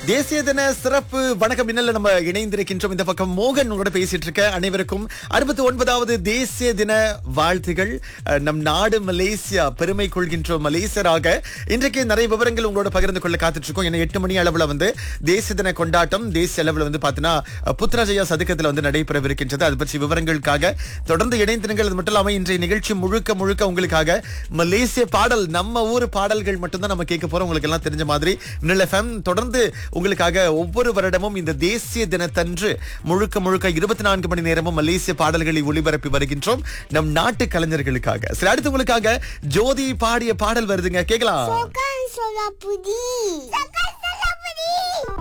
தேசிய தின சிறப்பு வணக்கம் மின்னல்ல நம்ம இணைந்திருக்கின்றோம் இந்த பக்கம் மோகன் உங்களோட பேசிட்டு இருக்க அனைவருக்கும் அறுபத்தி ஒன்பதாவது தேசிய தின வாழ்த்துகள் அஹ், நம் நாடு மலேசியா பெருமை கொள்கின்ற மலேசியராக இன்றைக்கு நிறைய விவரங்கள் உங்களோட பகிர்ந்து கொள்ள காத்துட்டு இருக்கோம் ஏன்னா எட்டு மணி அளவுல வந்து தேசிய தின கொண்டாட்டம் தேசிய அளவுல வந்து பாத்தீங்கன்னா அஹ், புத்ராஜயா சதுக்கத்துல வந்து நடைபெறவிருக்கின்றது அது பற்றி விவரங்களுக்காக தொடர்ந்து இணைந்திருங்கள் அது மட்டும் இல்லாம இன்றைய நிகழ்ச்சி முழுக்க முழுக்க உங்களுக்காக மலேசிய பாடல் நம்ம ஊர் பாடல்கள் மட்டும்தான் நம்ம கேட்க போறோம் உங்களுக்கு எல்லாம் தெரிஞ்ச மாதிரி மின்னல் எஃப்எம் தொடர்ந்து உங்களுக்காக ஒவ்வொரு வருடமும் இந்த தேசிய தினத்தன்று முழுக்க முழுக்க இருபத்தி நான்கு மணி நேரமும் மலேசிய பாடல்களை ஒளிபரப்பி வருகின்றோம் நம் நாட்டு கலைஞர்களுக்காக சரி அடுத்து உங்களுக்காக ஜோதி பாடிய பாடல் வருதுங்க கேக்கலாம் Bukan solar pudi. Bukan solar pudi.